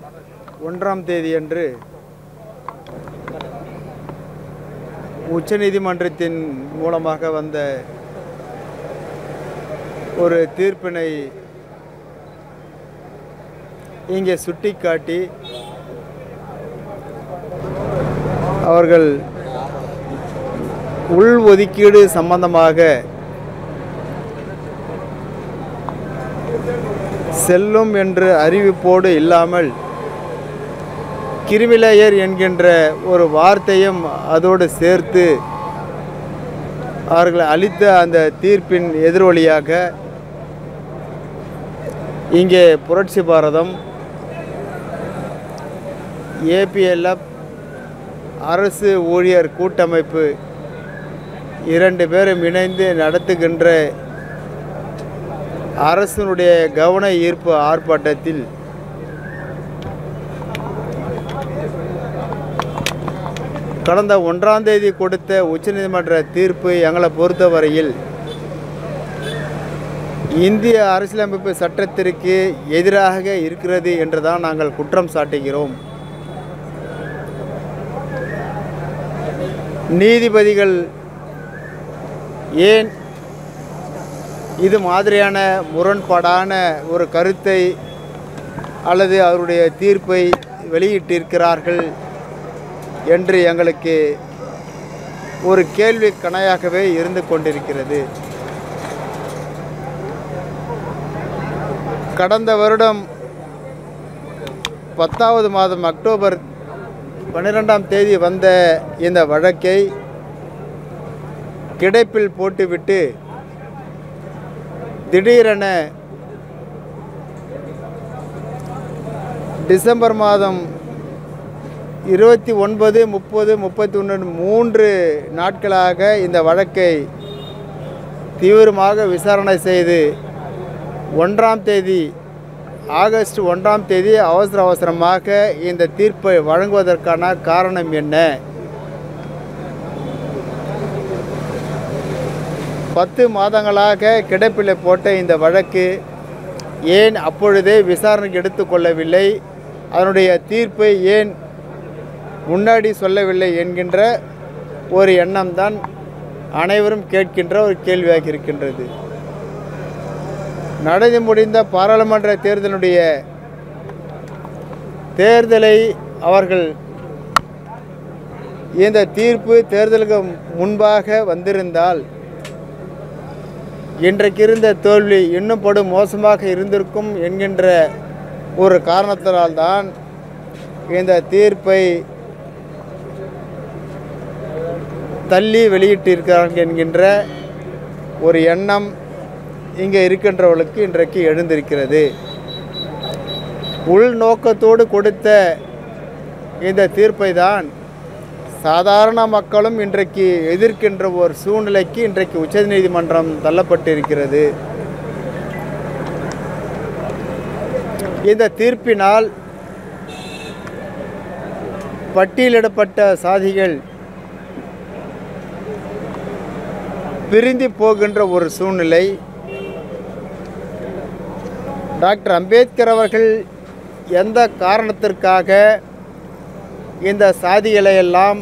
ஒன்றாம் தேதியன்று உச்சநீதிமன்றத்தின் மூலமாக வந்த ஒரு தீர்ப்பினை இங்கே சுட்டிக்காட்டி அவர்கள் உள் ஒதுக்கீடு சம்பந்தமாக செல்லும் என்று அறிவிப்போடு இல்லாமல் கிருமிலேயர் என்கின்ற ஒரு வார்த்தையும் அதோடு சேர்த்து அவர்கள் அளித்த அந்த தீர்ப்பின் எதிரொலியாக இங்கே புரட்சி பாரதம் ஏபிஎல்எஃப் அரசு ஊழியர் கூட்டமைப்பு இரண்டு பேரும் இணைந்து நடத்துகின்ற அரசினுடைய கவன ஈர்ப்பு ஆர்ப்பாட்டத்தில் கடந்த ஒன்றாம் தேதி கொடுத்த உச்சநீதிமன்ற தீர்ப்பு எங்களை பொறுத்தவரையில் இந்திய அரசியலமைப்பு சட்டத்திற்கு எதிராக இருக்கிறது என்றுதான் நாங்கள் குற்றம் சாட்டுகிறோம் நீதிபதிகள் ஏன் இது மாதிரியான முரண்பாடான ஒரு கருத்தை அல்லது அவருடைய தீர்ப்பை வெளியிட்டிருக்கிறார்கள் என்று எங்களுக்கு ஒரு கேள்வி கணையாகவே இருந்து கொண்டிருக்கிறது கடந்த வருடம் பத்தாவது மாதம் அக்டோபர் பன்னிரெண்டாம் தேதி வந்த இந்த வழக்கை கிடைப்பில் போட்டுவிட்டு திடீரென டிசம்பர் மாதம் இருபத்தி ஒன்பது முப்பது முப்பத்தி ஒன்று மூன்று நாட்களாக இந்த வழக்கை தீவிரமாக விசாரணை செய்து ஒன்றாம் தேதி ஆகஸ்ட் ஒன்றாம் தேதி அவசர அவசரமாக இந்த தீர்ப்பை வழங்குவதற்கான காரணம் என்ன பத்து மாதங்களாக கிடப்பில் போட்ட இந்த வழக்கு ஏன் அப்பொழுதே விசாரணைக்கு எடுத்துக்கொள்ளவில்லை அதனுடைய தீர்ப்பை ஏன் முன்னாடி சொல்லவில்லை என்கின்ற ஒரு எண்ணம்தான் அனைவரும் கேட்கின்ற ஒரு கேள்வியாக இருக்கின்றது நடந்து முடிந்த பாராளுமன்ற தேர்தலுடைய தேர்தலை அவர்கள் இந்த தீர்ப்பு தேர்தலுக்கு முன்பாக வந்திருந்தால் இன்றைக்கு இருந்த தோல்வி இன்னும் படு மோசமாக இருந்திருக்கும் என்கின்ற ஒரு காரணத்தினால்தான் இந்த தீர்ப்பை தள்ளி வெளியிட்டிருக்கிறார்கள் என்கின்ற ஒரு எண்ணம் இங்கே இருக்கின்றவர்களுக்கு இன்றைக்கு எழுந்திருக்கிறது உள்நோக்கத்தோடு கொடுத்த இந்த தீர்ப்பை தான் சாதாரண மக்களும் இன்றைக்கு எதிர்க்கின்ற ஒரு சூழ்நிலைக்கு இன்றைக்கு உச்சநீதிமன்றம் தள்ளப்பட்டிருக்கிறது இந்த தீர்ப்பினால் பட்டியலிடப்பட்ட சாதிகள் பிரிந்து போகின்ற ஒரு சூழ்நிலை டாக்டர் அம்பேத்கர் அவர்கள் எந்த காரணத்திற்காக இந்த சாதிகளை எல்லாம்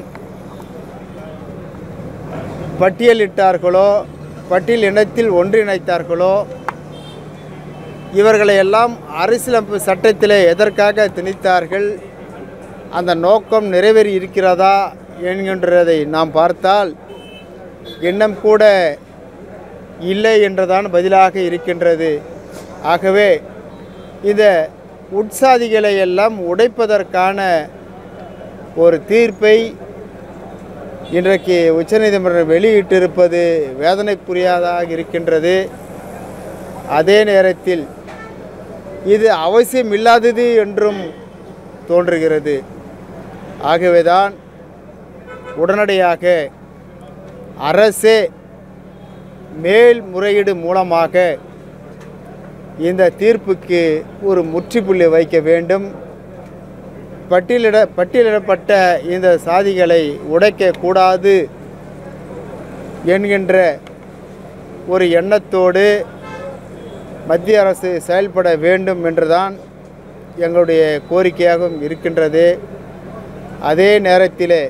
பட்டியலிட்டார்களோ பட்டியல் இனத்தில் ஒன்றிணைத்தார்களோ இவர்களை எல்லாம் அரசியலமைப்பு சட்டத்தில் எதற்காக திணித்தார்கள் அந்த நோக்கம் நிறைவேறி இருக்கிறதா என்கின்றதை நாம் பார்த்தால் எண்ணம் கூட இல்லை என்றுதான் பதிலாக இருக்கின்றது ஆகவே இந்த உட்சாதிகளை எல்லாம் உடைப்பதற்கான ஒரு தீர்ப்பை இன்றைக்கு உச்சநீதிமன்றம் வெளியிட்டிருப்பது வேதனைக்குரியதாக இருக்கின்றது அதே நேரத்தில் இது அவசியமில்லாதது என்றும் தோன்றுகிறது ஆகவேதான் உடனடியாக அரசே மேல்முறையீடு மூலமாக இந்த தீர்ப்புக்கு ஒரு முற்றுப்புள்ளி வைக்க வேண்டும் பட்டியலிட பட்டியலிடப்பட்ட இந்த சாதிகளை உடைக்கக்கூடாது என்கின்ற ஒரு எண்ணத்தோடு மத்திய அரசு செயல்பட வேண்டும் என்றுதான் எங்களுடைய கோரிக்கையாகவும் இருக்கின்றது அதே நேரத்தில்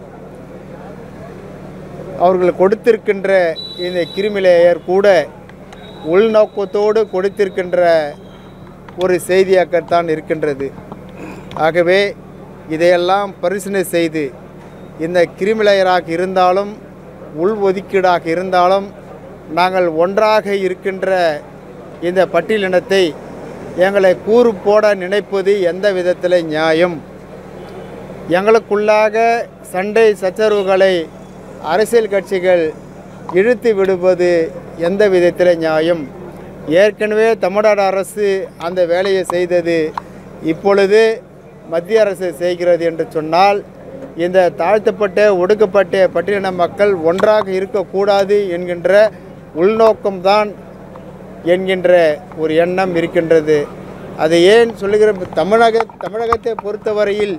அவர்கள் கொடுத்திருக்கின்ற இந்த கிருமிலேயர் கூட உள்நோக்கத்தோடு கொடுத்திருக்கின்ற ஒரு செய்தியாக்கத்தான் இருக்கின்றது ஆகவே இதையெல்லாம் பரிசீலனை செய்து இந்த கிரிமிலேயராக இருந்தாலும் உள் ஒதுக்கீடாக இருந்தாலும் நாங்கள் ஒன்றாக இருக்கின்ற இந்த பட்டியலினத்தை எங்களை கூறு போட நினைப்பது எந்த விதத்தில் நியாயம் எங்களுக்குள்ளாக சண்டை சச்சரவுகளை அரசியல் கட்சிகள் இழுத்து விடுவது எந்த விதத்தில் நியாயம் ஏற்கனவே தமிழ்நாடு அரசு அந்த வேலையை செய்தது இப்பொழுது மத்திய அரசு செய்கிறது என்று சொன்னால் இந்த தாழ்த்தப்பட்ட ஒடுக்கப்பட்ட பட்டியலின மக்கள் ஒன்றாக இருக்கக்கூடாது என்கின்ற உள்நோக்கம்தான் என்கின்ற ஒரு எண்ணம் இருக்கின்றது அதை ஏன் சொல்லுகிற தமிழக தமிழகத்தை பொறுத்தவரையில்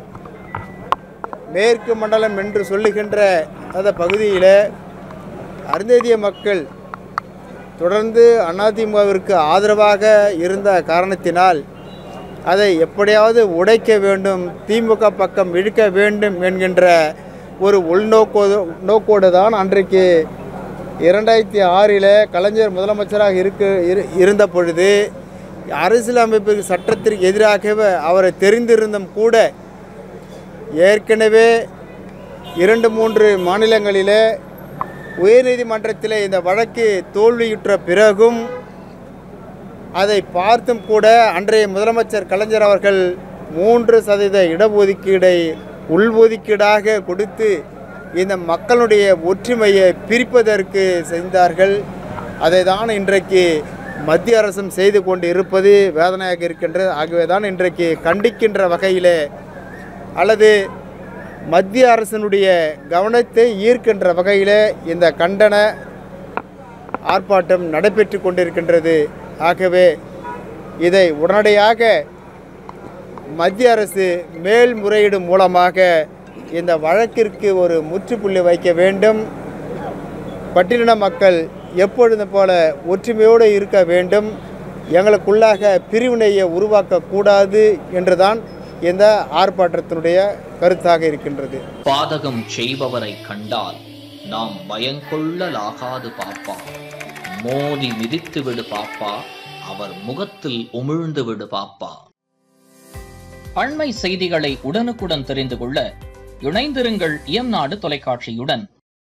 மேற்கு மண்டலம் என்று சொல்லுகின்ற அந்த பகுதியில் அருந்ததிய மக்கள் தொடர்ந்து அதிமுகவிற்கு ஆதரவாக இருந்த காரணத்தினால் அதை எப்படியாவது உடைக்க வேண்டும் திமுக பக்கம் இழுக்க வேண்டும் என்கின்ற ஒரு உள்நோக்கோடு நோக்கோடு தான் அன்றைக்கு இரண்டாயிரத்தி ஆறில் கலைஞர் முதலமைச்சராக இருக்க இரு இருந்த பொழுது அரசியலமைப்பு சட்டத்திற்கு எதிராகவே அவரை தெரிந்திருந்தும் கூட ஏற்கனவே இரண்டு மூன்று மாநிலங்களிலே உயர்நீதிமன்றத்தில் இந்த வழக்கு தோல்வியுற்ற பிறகும் அதை பார்த்தும் கூட அன்றைய முதலமைச்சர் கலைஞர் அவர்கள் மூன்று சதவீத இடஒதுக்கீடை உள்ஒதுக்கீடாக கொடுத்து இந்த மக்களுடைய ஒற்றுமையை பிரிப்பதற்கு செய்தார்கள் அதை தான் இன்றைக்கு மத்திய அரசும் செய்து கொண்டு இருப்பது வேதனையாக இருக்கின்றது ஆகவே தான் இன்றைக்கு கண்டிக்கின்ற வகையிலே அல்லது மத்திய அரசினுடைய கவனத்தை ஈர்க்கின்ற வகையிலே இந்த கண்டன ஆர்ப்பாட்டம் நடைபெற்று கொண்டிருக்கின்றது ஆகவே இதை உடனடியாக மத்திய அரசு மேல்முறையீடு மூலமாக இந்த வழக்கிற்கு ஒரு முற்றுப்புள்ளி வைக்க வேண்டும் பட்டியலின மக்கள் எப்பொழுதும் போல ஒற்றுமையோடு இருக்க வேண்டும் எங்களுக்குள்ளாக பிரிவினையை உருவாக்கக்கூடாது என்றுதான் இந்த ஆர்ப்பாட்டத்தினுடைய கருத்தாக இருக்கின்றது பாதகம் செய்பவரை கண்டால் நாம் பயங்கொள்ளலாகாது பாப்பா மோதி மிதித்து விடு பாப்பா அவர் முகத்தில் உமிழ்ந்து விடு பாப்பா அண்மை செய்திகளை உடனுக்குடன் தெரிந்து கொள்ள இணைந்திருங்கள் இயம்நாடு தொலைக்காட்சியுடன்